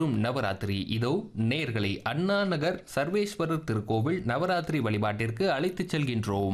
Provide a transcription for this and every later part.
நவராத்திரி இதோ நேர்களை அண்ணா நகர் சர்வேஸ்வரர் திருக்கோவில் நவராத்திரி வழிபாட்டிற்கு அழைத்துச் செல்கின்றோம்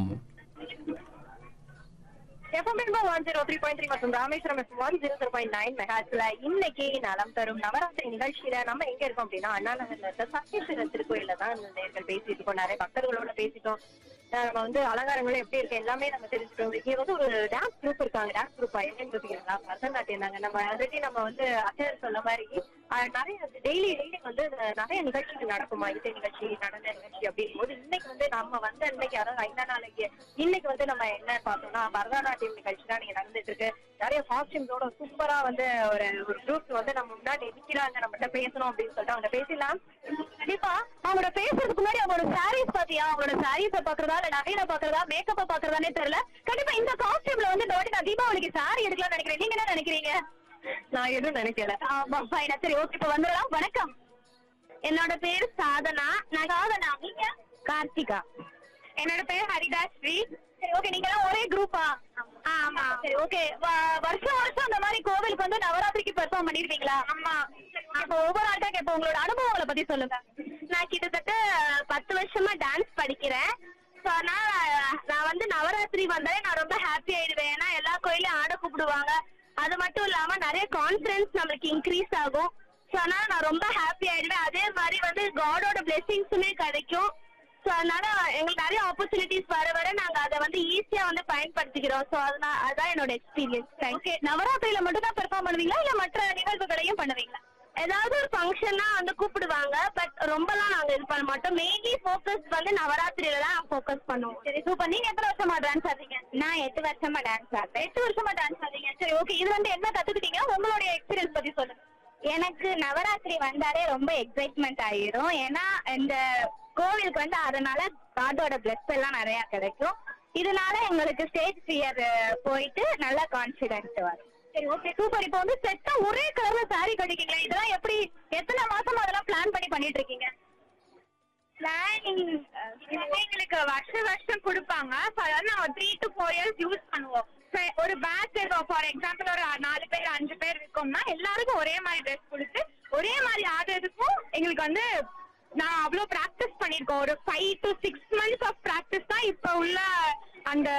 FM one zero three point three மற்றும் Rameswaram F one zero three point nine மெகாஸ்ல இன்னைக்கு நலம் தரும் நவராத்திரி நிகழ்ச்சியில நம்ம எங்க இருக்கோம் அப்படின்னா அண்ணா நகர்ல இருக்க சக்தீஸ்வரர் திருக்கோயில தான் இந்த நேர்கள் பேசிட்டு இருக்கோம் நிறைய பக்தர்களோட பேசிட்டோம் அஹ் நம்ம வந்து அலங்காரங்களும் எப்படி இருக்கு எல்லாமே நம்ம தெரிஞ்சுட்டோம் இங்க வந்து ஒரு டான்ஸ் குரூப் இருக்காங்க டான்ஸ் குரூப் என்னன்னு பார்த்தீங்களா பரதநாட்டியம் தாங்க நம்ம ஆல்ரெடி நம்ம வந்து அச்சர் சொன்ன மாதிரி அஹ் நிறைய டெய்லி டெய்லி வந்து நிறைய நிகழ்ச்சிகள் நடக்குமா இசை நிகழ்ச்சி நடன நிகழ்ச்சி அப்படிங்கும் போது இன்னைக்கு வந்து நம்ம வந்த இன்னைக்கு அதாவது ஐந்தா நாளைக்கு இன்னைக்கு வந்து நம்ம என்ன பார்த்தோம்னா பரதநாட்டியம் நிகழ்ச்சி தான் நீங்க நடந்துட்டு இருக்கு நிறைய காஸ்டியூம்ஸோட சூப்பரா வந்து ஒரு ஒரு குரூப் வந்து நம்ம முன்னாடி நிக்கிறாங்க நம்மகிட்ட பேசணும் அப்படின்னு சொல்லிட்டு அவங்க பேசலாம் கண்டிப்பா அவங்களோட பேசுறதுக்கு முன்னாடி அவங்களோட சாரீஸ் பாத்தியா அவங்களோட சாரீஸ பாக்குறதா இல்ல நகையில பாக்குறதா மேக்கப்ப பாக்குறதானே தெரியல கண்டிப்பா இந்த காஸ்டியூம்ல வந்து இந்த வாட்டி நான் தீபாவளிக்கு சாரி எடுக்கலாம்னு நினைக்கிறேன் நீங்க என்ன நினைக்கிறீங்க நான் எதுவும் நினைக்கல ஆமா fine. சரி ஓகே இப்ப வந்துடலாம் வணக்கம் என்னோட பேர் சாதனா நான் சாதனா நீங்க கார்த்திகா என்னோட பேர் ஹரிதாஸ் ஸ்ரீ சரி ஓகே நீங்க எல்லாம் ஒரே குரூப்பா ஆமா சரி ஓகே வருஷம் வருஷம் அந்த மாதிரி கோவிலுக்கு வந்து நவராத்திரிக்கு பெர்ஃபார்ம் பண்ணிருக்கீங்களா ஆமா இப்போ ஒவ்வொரு ஆள்கிட்ட கேட்போம் உங்களோட அனுபவங்களை பத்தி சொல்லுங்க நான் கிட்டத்தட்ட பத்து வருஷமா டான்ஸ் படிக்கிறேன் ஸோ அதனால நான் வந்து நவராத்திரி வந்தாலே நான் ரொம்ப ஹாப்பி ஆயிடுவேன் ஏன்னா எல்லா கோயிலையும் ஆட கூப்பிடுவாங்க அது மட்டும் இல்லாம நிறைய கான்ஃபிடன்ஸ் நம்மளுக்கு இன்க்ரீஸ் ஆகும் ஸோ அதனால நான் ரொம்ப ஹாப்பி ஆயிடுவேன் அதே மாதிரி வந்து காடோட பிளெஸிங்ஸுமே கிடைக்கும் ஸோ அதனால எங்களுக்கு நிறைய ஆப்பர்ச்சுனிட்டிஸ் வர வர நாங்க அதை வந்து ஈஸியா வந்து பயன்படுத்திக்கிறோம் ஸோ அதனால அதான் என்னோட எக்ஸ்பீரியன்ஸ் தேங்க்யூ நவராத்திரியில மட்டும் தான் பெர்ஃபார்ம் பண்ணுவீங்களா இல்ல மற்ற நிகழ்வுகளையும் பண்ணுவீங்களா ஏதாவது ஒரு ஃபங்க்ஷன்னா வந்து கூப்பிடுவாங்க பட் ரொம்பலாம் நாங்க இது பண்ண மாட்டோம் மெயின்லி ஃபோக்கஸ் வந்து நவராத்திரியில தான் ஃபோக்கஸ் பண்ணுவோம் சரி சூப்பர் நீங்க எத்தனை வருஷமா டான்ஸ் ஆடுறீங்க நான் எட்டு வருஷமா டான்ஸ் ஆடுறேன் எட்டு வருஷமா டான்ஸ் ஆடுறீங்க சரி ஓகே இது வந்து என்ன கத்துக்கிட்டீங்க உங்களுடைய எக்ஸ்பீரியன்ஸ் பத்தி சொல்லுங்க எனக்கு நவராத்திரி வந்தாலே ரொம்ப எக்ஸைட்மெண்ட் ஆயிரும் ஏன்னா இந்த கோவிலுக்கு வந்து அதனால காடோட பிளஸ் எல்லாம் நிறைய கிடைக்கும் இதனால எங்களுக்கு ஸ்டேஜ் ஃபியர் போயிட்டு நல்ல கான்பிடன்ட் வரும் சரி ஓகே சூப்பர் இப்போ வந்து செட்டா ஒரே கலர்ல சாரி கட்டிக்கீங்களா இதெல்லாம் எப்படி எத்தனை மாசமா அதெல்லாம் பிளான் பண்ணி பண்ணிட்டு இருக்கீங்க பிளானிங் எங்களுக்கு வருஷ வருஷம் கொடுப்பாங்க அதாவது நாங்க three to four years use பண்ணுவோம் சரி, ஒரு பேட்ச் ஃபார் எக்ஸாம்பிள் ஒரு நாலு பேர் அஞ்சு பேர் இருக்கோம்னா எல்லாருக்கும் ஒரே மாதிரி ட்ரெஸ் கொடுத்து ஒரே மாதிரி ஆடுறதுக்கும் எங்களுக்கு வந்து நான் அவ்வளோ ப்ராக்டிஸ் பண்ணியிருக்கோம் ஒரு five to six months of practice தான் இப்போ உள்ள அந்த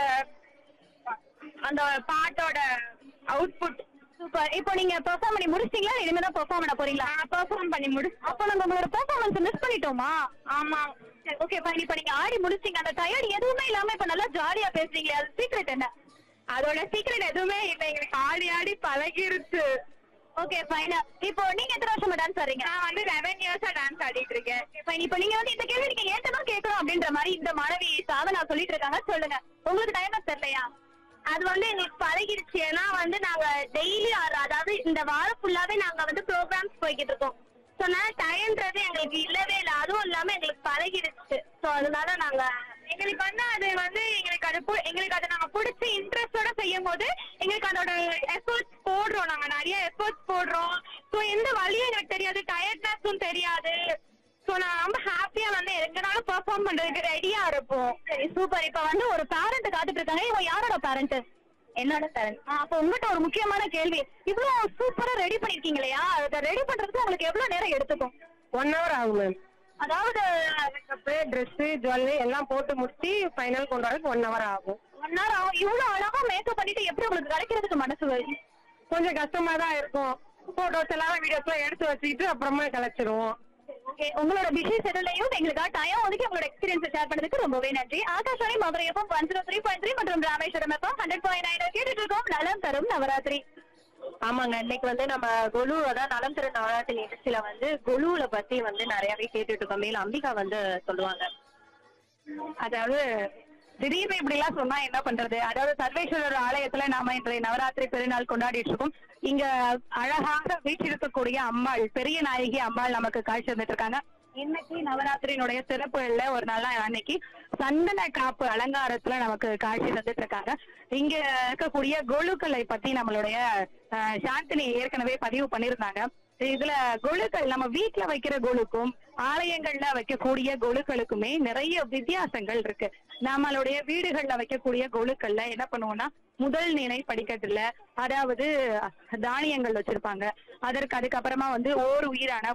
அந்த பாட்டோட அவுட்புட் சூப்பர் இப்போ நீங்க பெர்ஃபார்ம் பண்ணி முடிச்சிட்டீங்களா இனிமே தான் பெர்ஃபார்ம் பண்ண போறீங்களா பெர்ஃபார்ம் பண்ணி முடி அப்போ நம்ம உங்களோட பெர்ஃபார்மன்ஸ் மிஸ் பண்ணிட்டோமா ஆமா சரி ஓகே ஃபைன் இப்போ நீங்க ஆடி முடிச்சிங்க அந்த டயர்ட் எதுவுமே இல்லாம இப்ப நல்லா ஜாலியா பேசுறீங்களே அது சீக்ரெட் என்ன அதோட சீக்ரெட் எதுவுமே இல்ல எங்களுக்கு ஆடி ஆடி பழகிருச்சு ஓகே ஃபைன் இப்போ நீங்க எத்தனை வருஷமா டான்ஸ் ஆடுறீங்க நான் வந்து லெவன் இயர்ஸா டான்ஸ் ஆடிட்டு இருக்கேன் ஃபைன் இப்போ நீங்க வந்து இந்த கேள்வி நீங்க ஏன்ட்டு தான் கேட்கணும் அப்படின்ற மாதிரி இந்த மாணவி சாதனா சொல்லிட்டு இருக்காங்க சொல்லுங்க உங்களுக்கு டைம் தெரியலையா அது வந்து எங்களுக்கு பழகிடுச்சு ஏன்னா வந்து நாங்க டெய்லி அதாவது இந்த வாரம் ஃபுல்லாவே நாங்க வந்து ப்ரோக்ராம்ஸ் போய்கிட்டு இருக்கோம் ஸோ அதனால டைம்ன்றது எங்களுக்கு இல்லவே இல்லை அதுவும் இல்லாம எங்களுக்கு பழகிடுச்சு ஸோ அதனால நாங்க எங்களுக்கு வந்து அது வந்து எங்களுக்கு அது பு- எங்களுக்கு அதை நாங்க பிடிச்ச இன்ட்ரெஸ்டோட செய்யும் போது எங்களுக்கு அதோட எஃபர்ட்ஸ் போடுறோம் நாங்க நிறைய எஃபர்ட்ஸ் போடுறோம் ஸோ எந்த வழியும் எங்களுக்கு தெரியாது டயர்ட்னஸும் தெரியாது சோ நான் ரொம்ப ஹாப்பியா வந்து எங்கனாலும் பெர்ஃபார்ம் பண்றதுக்கு ரெடியா இருப்போம் சரி சூப்பர் இப்ப வந்து ஒரு பேரண்ட் காத்துட்டு இருக்காங்க இவங்க யாரோட பேரண்ட் என்னோட பேரண்ட் அப்ப உங்ககிட்ட ஒரு முக்கியமான கேள்வி இவ்வளவு சூப்பரா ரெடி பண்ணிருக்கீங்க இல்லையா அதை ரெடி பண்றதுக்கு உங்களுக்கு எவ்வளவு நேரம் எடுத்துக்கும் ஒன் ஹவர் ஆகும் மேம் அதாவது மேக்கப்பு ட்ரெஸ்ஸு ஜுவல்லரி எல்லாம் போட்டு முடிச்சு ஃபைனல் கொண்டு வரதுக்கு ஒன் ஹவர் ஆகும் ஒன் ஹவர் ஆகும் இவ்வளவு அழகா மேக்கப் பண்ணிட்டு எப்படி உங்களுக்கு கிடைக்கிறதுக்கு மனசு வருது கொஞ்சம் கஷ்டமா தான் இருக்கும் போட்டோஸ் எல்லாம் வீடியோஸ் எல்லாம் எடுத்து வச்சுக்கிட்டு அப்புறமா கலைச்சிருவோம் ஓகே உங்களோட பிஸி ஷெட்யூலையும் எங்களுக்காக டைம் ஒதுக்கி உங்களோட எக்ஸ்பீரியன்ஸ் ஷேர் பண்ணதுக்கு ரொம்பவே நன்றி Akashvani Madurai FM one zero three point three மற்றும் Rameswaram FM hundred point nine கேட்டுட்டு இருக்கோம் நலம் தரும் நவராத்திரி ஆமாங்க இன்னைக்கு வந்து நம்ம கொலு அதான் நலம் திரு நவராத்திரி நிகழ்ச்சியில வந்து கொலுவுல பத்தி வந்து நிறையவே கேட்டுட்டு இருக்கோம் மேல அம்பிகா வந்து சொல்லுவாங்க அதாவது திடீர்னு இப்படி எல்லாம் சொன்னா என்ன பண்றது அதாவது சர்வேஸ்வரர் ஆலயத்துல நாம இன்றைய நவராத்திரி பெருநாள் கொண்டாடிட்டு இருக்கோம் இங்க அழகாக வீற்றிருக்கக்கூடிய அம்பாள் பெரிய நாயகி அம்பாள் நமக்கு காட்சி வந்துட்டு இருக்காங்க இன்னைக்கு நவராத்திரியினுடைய சிறப்புகள்ல ஒரு நாள் அன்னைக்கு சந்தன காப்பு அலங்காரத்துல நமக்கு காட்சி தந்துட்டு இருக்காங்க இங்க இருக்கக்கூடிய கொலுக்களை பத்தி நம்மளுடைய அஹ், சாந்தினி ஏற்கனவே பதிவு பண்ணியிருந்தாங்க இதுல கொலுக்கள் நம்ம வீட்ல வைக்கிற கொலுக்கும் ஆலயங்கள்ல வைக்கக்கூடிய கொலுக்களுக்குமே நிறைய வித்தியாசங்கள் இருக்கு நம்மளுடைய வீடுகள்ல வைக்கக்கூடிய கொலுக்கள்ல என்ன பண்ணுவோம்னா முதல் நிலை படிக்கட்டுல அதாவது தானியங்கள் வச்சிருப்பாங்க அதற்கு அதுக்கப்புறமா வந்து ஓர் உயிரான